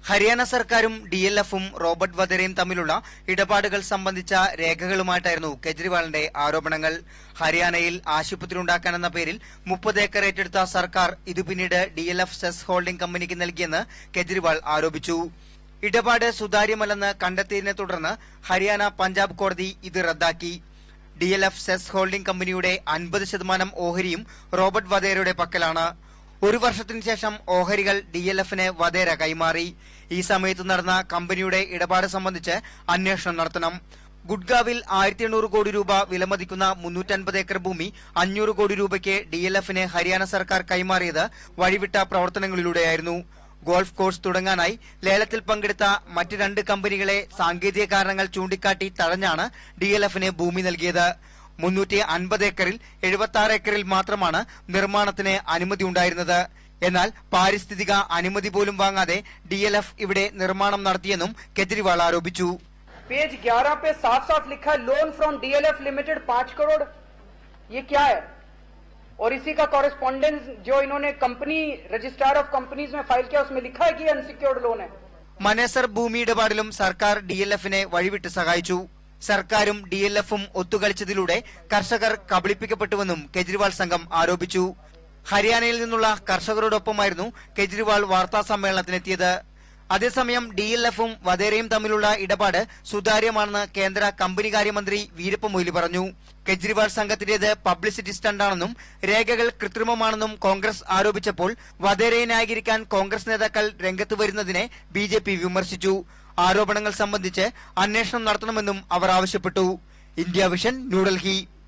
ഹരിയാന സർക്കാരും D L എഫും Robert വധേരയും തമ്മിലുള്ള ഇടപാടുകൾ സംബന്ധിച്ച രേഖകളുമായിട്ടായിരുന്നു കെജ്രിവാളിന്റെ ആരോപണങ്ങൾ ഹരിയാനയിൽ ആശുപത്രി ഉണ്ടാക്കാനെന്ന പേരിൽ മുപ്പത് ഏക്കർ ഏറ്റെടുത്ത സർക്കാർ ഇത് പിന്നീട് D L F SEZ holding കമ്പനിക്ക് നൽകിയെന്ന് കെജ്രിവാൾ ആരോപിച്ചു ഇടപാട് സുതാര്യമല്ലെന്ന് കണ്ടെത്തിയതിനെ തുടർന്ന് ഹരിയാന പഞ്ചാബ് കോടതി ഇത് റദ്ദാക്കി D L F SEZ holding കമ്പനിയുടെ അൻപത് ശതമാനം ഓഹരിയും റോബർട്ട് വധേരയുടെ പക്കലാണ് ഒരു വർഷത്തിനു ശേഷം ഓഹരികൾ ഡി എൽ എഫിന് വധേര കൈമാറി ഈ സമയത്ത് നടന്ന കമ്പനിയുടെ ഇടപാട് സംബന്ധിച്ച് അന്വേഷണം നടത്തണം ഗുഡ്ഗാവിൽ ആയിരത്തി എണ്ണൂറ് കോടി രൂപ വിലമതിക്കുന്ന മുന്നൂറ്റൻപത് ഏക്കർ ഭൂമി അഞ്ഞൂറ് കോടി രൂപയ്ക്ക് ഡി എൽ എഫിന് ഹരിയാന സർക്കാർ കൈമാറിയത് വഴിവിട്ട പ്രവർത്തനങ്ങളിലൂടെയായിരുന്നു ഗോൾഫ് കോഴ്സ് തുടങ്ങാനായി ലേലത്തിൽ പങ്കെടുത്ത മറ്റ് രണ്ട് കമ്പനികളെ സാങ്കേതിക കാരണങ്ങൾ ചൂണ്ടിക്കാട്ടി തഴഞ്ഞാണ് ഡി എൽ എഫിന് ഭൂമി നൽകിയത് മുന്നൂറ്റി അൻപത് ഏക്കറിൽ എഴുപത്തി ആറ് ഏക്കറിൽ മാത്രമാണ് നിർമ്മാണത്തിന് അനുമതി ഉണ്ടായിരുന്നത് എന്നാൽ പാരിസ്ഥിതിക അനുമതി പോലും വാങ്ങാതെ ഡി എൽ എഫ് ഇവിടെ നിർമ്മാണം നടത്തിയെന്നും കെജ്രിവാൾ ആരോപിച്ചു पेज 11 पे साफ साफ लिखा है लोन फ्रॉम डीएलएफ लिमिटेड पांच करोड़ ये क्या है और इसी का कॉरेस्पॉन्डेंस जो इन्होंने कंपनी रजिस्ट्रार ऑफ कंपनीज में फाइल किया उसमें लिखा है कि अनसिक्योर्ड लोन है മനേസർ ഭൂമി ഇടപാടിലും സർക്കാർ ഡി എൽ എഫിനെ വഴിവിട്ട് സഹായിച്ചു സർക്കാരും ഡി എൽ എഫും ഒത്തുകളിച്ചതിലൂടെ കർഷകർ കബളിപ്പിക്കപ്പെട്ടുവെന്നും കെജ്രിവാൾ സംഘം ആരോപിച്ചു ഹരിയാനയിൽ നിന്നുള്ള കർഷകരോടൊപ്പമായിരുന്നു കെജ്രിവാൾ വാർത്താ സമ്മേളനത്തിനെത്തിയത് അതേസമയം ഡി എൽ എഫും വധേരയും തമ്മിലുള്ള ഇടപാട് സുതാര്യമാണെന്ന് കേന്ദ്ര കമ്പനികാര്യമന്ത്രി വീരപ്പ മൊയ്ലി പറഞ്ഞു കെജ്രിവാൾ സംഘത്തിന്റേത് പബ്ലിസിറ്റി സ്റ്റണ്ടാണെന്നും രേഖകൾ കൃത്രിമമാണെന്നും കോൺഗ്രസ് ആരോപിച്ചപ്പോൾ വധേരയെ ന്യായീകരിക്കാൻ കോൺഗ്രസ് നേതാക്കൾ രംഗത്ത് വരുന്നതിനെ ബി ജെ പി വിമർശിച്ചു ആരോപണങ്ങൾ സംബന്ധിച്ച് അന്വേഷണം നടത്തണമെന്നും അവർ ആവശ്യപ്പെട്ടു ഇന്ത്യ വിഷൻ ന്യൂഡൽഹി